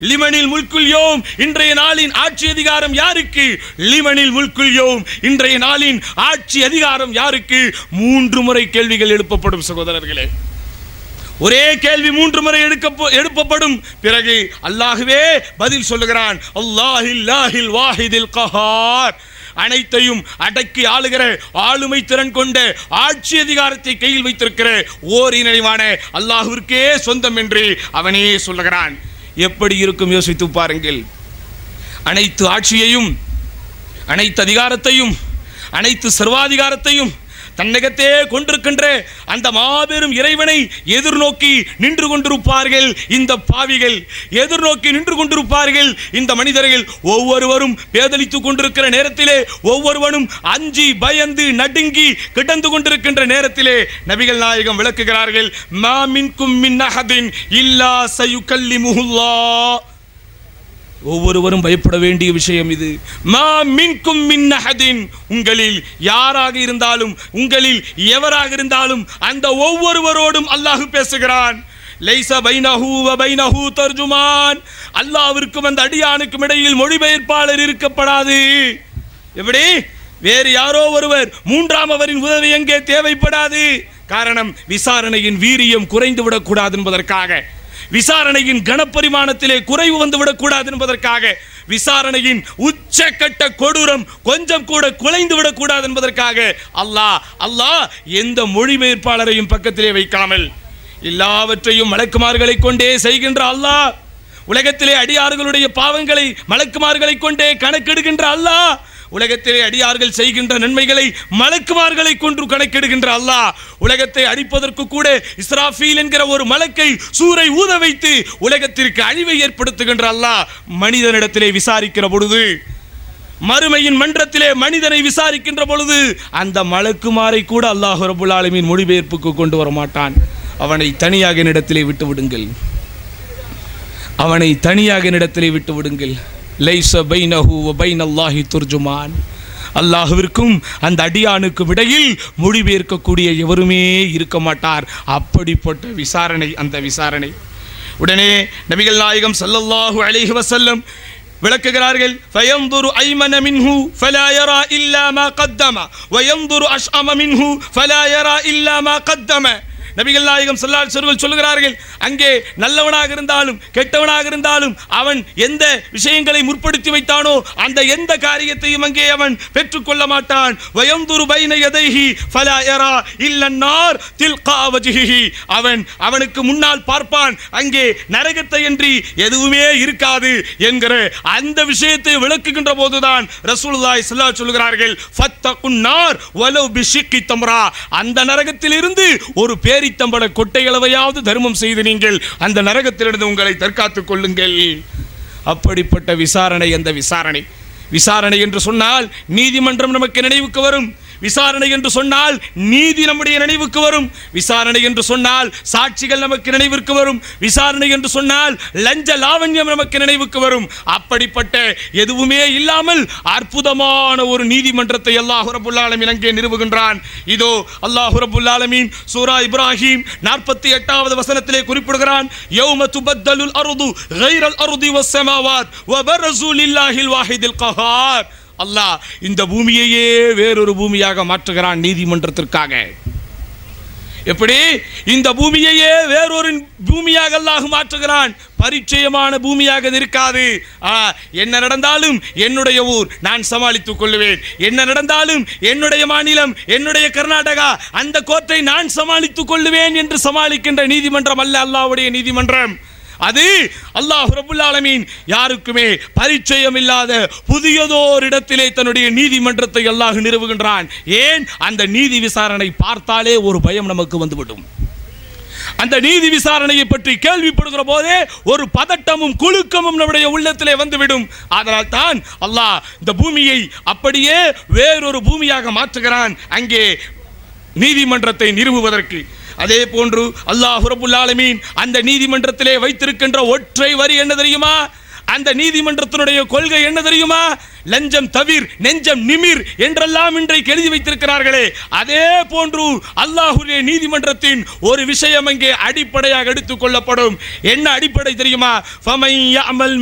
லிமனில் முல்குல் யோம் இன்றைய நாளின் ஆட்சி அதிகாரம் யாருக்கு லிமனில் முல்குல் யோம் இன்றைய நாளின் ஆட்சி அதிகாரம் யாருக்கு மூன்று முறை கேள்விகள் எழுப்பப்படும் சகோதரர்களே ஒரே கேள்வி மூன்று முறை எடுக்க எழுப்பப்படும் பிறகு அல்லாஹுவே பதில் சொல்லுகிறான் அல்லாஹில்லாஹில் வாஹிதில் கஹார் அனைத்தையும் அடக்கி ஆளுகிற ஆளுமை திறன் கொண்ட ஆட்சி அதிகாரத்தை கையில் வைத்திருக்கிற ஓர் இணைவான அல்லாஹுவிற்கே சொந்தம் என்று அவனே சொல்லுகிறான் எப்படி இருக்கும் யோசித்து பாருங்கள் அனைத்து ஆட்சியையும் அனைத்து அதிகாரத்தையும் அனைத்து சர்வாதிகாரத்தையும் தன்னகத்தே கொண்டிருக்கின்ற அந்த மாபெரும் இறைவனை எதிர்நோக்கி நின்று கொண்டிருப்பார்கள் இந்த பாவிகள் எதிர்நோக்கி நின்று கொண்டிருப்பார்கள் இந்த மனிதர்கள் ஒவ்வொருவரும் பேதலித்துக் கொண்டிருக்கிற நேரத்திலே ஒவ்வொருவனும் அஞ்சி பயந்து நடுங்கி கிடந்து கொண்டிருக்கின்ற நேரத்திலே நபிகள் நாயகம் விளக்குகிறார்கள் மாமின்கும் மின் அஹதின் இல்லா சயுகல்லிமுல்லா ஒவ்வொருவரும் பயப்பட வேண்டிய விஷயம் இது மா மின்கும் மின் அஹதின் உங்களில் யாராக இருந்தாலும் உங்களில் எவராக இருந்தாலும் அந்த ஒவ்வொருவரோடும் அல்லாஹ் பேசுகிறான் லைச பைனஹு வ பைனஹு தர்ஜுமான் அல்லாஹ்விற்கும் அந்த அடியானுக்கும் இடையில் மொழிபெயர்ப்பாளர் இருக்கப்படாது எப்படி வேறு யாரோ ஒருவர் மூன்றாம் அவரின் உதவி எங்கே தேவைப்படாது காரணம் விசாரணையின் வீரியம் குறைந்து விடக்கூடாது என்பதற்காக விசாரணையின் கனப்பரிமாணத்திலே குறைவு வந்து விடக்கூடாது என்பதற்காக விசாரணையின் உச்சக்கட்ட கொடூரம் கொஞ்சம் கூட குலைந்து விடக்கூடாது என்பதற்காக அல்லாஹ் அல்லாஹ் எந்த மொழிபெயர்ப்பாளரையும் பக்கத்திலே வைக்காமல் எல்லாவற்றையும் மலக்குமார்களை கொண்டே செய்கின்ற அல்லாஹ் உலகத்திலே அடியார்களுடைய பாவங்களை மலக்குமார்களை கொண்டே கணக்கெடுக்கின்ற அல்லாஹ் உலகத்திலே அடியார்கள் செய்கின்ற நன்மைகளை மலக்குமார்களை கொன்று கணக்கெடுகின்ற அல்லாஹ் உலகத்தை அடிப்பதற்கு கூட இஸ்ராஃபீல் என்கிற ஒரு மலக்கை சூரை ஊத வைத்து உலகத்திற்கு அழிவை ஏற்படுத்துகின்ற அல்லாஹ் மனிதனிடத்திலே விசாரிக்கிற பொழுது மறுமையின் மன்றத்திலே மனிதனை விசாரிக்கின்ற பொழுது அந்த மலக்குமாரை கூட அல்லாஹ் ரபுல் ஆலமீன் மொழிபெயர்ப்புக்கு கொண்டு வர மாட்டான் அவனை தனியாக என்னிடத்திலே விட்டு விடுங்கள் அவனை தனியாக என்னிடத்திலே விட்டு விடுங்கள் லைச பைனஹு வ பைனல்லாஹி துர்ஜுமான் அல்லாஹுவிற்கும் அந்த அடியானுக்கும் இடையில் மொழிபெயர்க்கக்கூடிய எவருமே இருக்க மாட்டார் அப்படிப்பட்ட விசாரணை அந்த விசாரணை உடனே நபிகள் நாயகம் ஸல்லல்லாஹு அலைஹி வஸல்லம் விளக்குகிறார்கள் ஃபயன்துரு ஐமன மின்ஹு ஃபலா யரா இல்லா மா கத்தம வயன்துரு அஷ்அம மின்ஹு ஃபலா யரா இல்லா மா கத்தம நபிகள் நாயகம் சொல்லால் சொருகள் சொல்லுகிறார்கள் அங்கே நல்லவனாக இருந்தாலும் கெட்டவனாக இருந்தாலும் அவன் எந்த விஷயங்களை முற்படுத்தி வைத்தானோ அந்த எந்த காரியத்தையும் அங்கே அவன் பெற்றுக்கொள்ள மாட்டான் வயந்துரு பைன எதைஹி ஃபலா யரா இல்லன்னார் தில்கா வஜ்ஹிஹி அவன் அவனுக்கு முன்னால் பார்ப்பான் அங்கே நரகத்தை என்று எதுவுமே இருக்காது என்கிற அந்த விஷயத்தை விளக்குகின்ற போதுதான் ரசூலுல்லாஹி ஸல்லல்லாஹு சொல்கிறார்கள் ஃபத்தகுன் நார் வலவ் பிஷிக்கி தம்ரா அந்த நரகத்திலிருந்து ஒரு பேரித்தம்பட கொட்டையளவையாவது தர்மம் செய்து நீங்கள் அந்த நரகத்திலிருந்து உங்களை தற்காத்துக் கொள்ளுங்கள் அப்படிப்பட்ட விசாரணை அந்த விசாரணை விசாரணை என்று சொன்னால் நீதிமன்றம் நமக்கு நினைவுக்கு வரும் விசாரணை என்று சொன்னால் நீதி நம்முடைய நினைவுக்கு வரும் விசாரணை என்று சொன்னால் சாட்சிகள் நமக்கு நினைவிற்கு வரும் விசாரணை என்று சொன்னால் லஞ்ச லாவண்யம் நமக்கு நினைவுக்கு வரும் அப்படிப்பட்ட எதுவுமே இல்லாமல் அற்புதமான ஒரு நீதிமன்றத்தை அல்லாஹ் ரபுல் ஆலமீன் அங்கே நிறுவுகின்றான் இதோ அல்லாஹ் ரபுல் ஆலமீன் சூரா இப்ராஹிம் நாற்பத்தி எட்டாவது வசனத்திலே குறிப்பிடுகிறான் யௌம துபத்தலுல் அருது கைரல் அருதி வஸ்ஸமாவாத் வபரசு லில்லாஹில் வாஹிதில் கஹார் அல்லாஹ் இந்த பூமியையே வேறொரு பூமியாக மாற்றுகிறான் நீதிமன்றத்திற்காக எப்படி இந்த பூமியையே வேறொரு பூமியாக அல்லாஹ் மாற்றுகிறான் பரிச்சயமான பூமியாக இது இருக்காது ஆ, என்ன நடந்தாலும் என்னுடைய ஊர் நான் சமாளித்துக் கொள்ளுவேன் என்ன நடந்தாலும் என்னுடைய மாநிலம் என்னுடைய கர்நாடகா அந்த கோட்டை நான் சமாளித்துக் கொள்ளுவேன் என்று சமாளிக்கின்ற நீதிமன்றம் அல்ல அல்லாஹ்வுடைய நீதிமன்றம் அது அல்லாஹ் ரபுல் ஆலமீன் யாருக்குமே பரிச்சயம் இல்லாத புதியதோர் இடத்திலே தன்னுடைய நீதிமன்றத்தை அல்லாஹ் நிறுவுகின்றான் ஏன் அந்த நீதி விசாரணை பார்த்தாலே ஒரு பயம் நமக்கு வந்துவிடும் அந்த நீதி விசாரணையை பற்றி கேள்விப்படுகிற போதே ஒரு பதட்டமும் குலுக்கமும் நம்முடைய உள்ளத்திலே வந்துவிடும் அதனால் தான் அல்லாஹ் இந்த பூமியை அப்படியே வேறொரு பூமியாக மாற்றுகிறான் அங்கே நீதிமன்றத்தை நிறுவுவதற்கு அதே போன்று அல்லாஹ் ரபுல் ஆலமீன் அந்த நீதிமன்றத்திலே வைத்திருக்கின்ற ஒற்றை வரி என்ன தெரியுமா அந்த நீதிமன்றத்தினுடைய கொள்கை என்ன தெரியுமா லஞ்சம் தவிர் நெஞ்சம் நிமிர் என்றெல்லாம் இன்றைக்கு எழுதி வைத்திருக்கிறார்களே அதே போன்று அல்லாஹுடைய நீதிமன்றத்தின் ஒரு விஷயம் அங்கே அடிப்படையாக எடுத்துக் கொள்ளப்படும் என்ன அடிப்படை தெரியுமா ஃபமை யஅமல்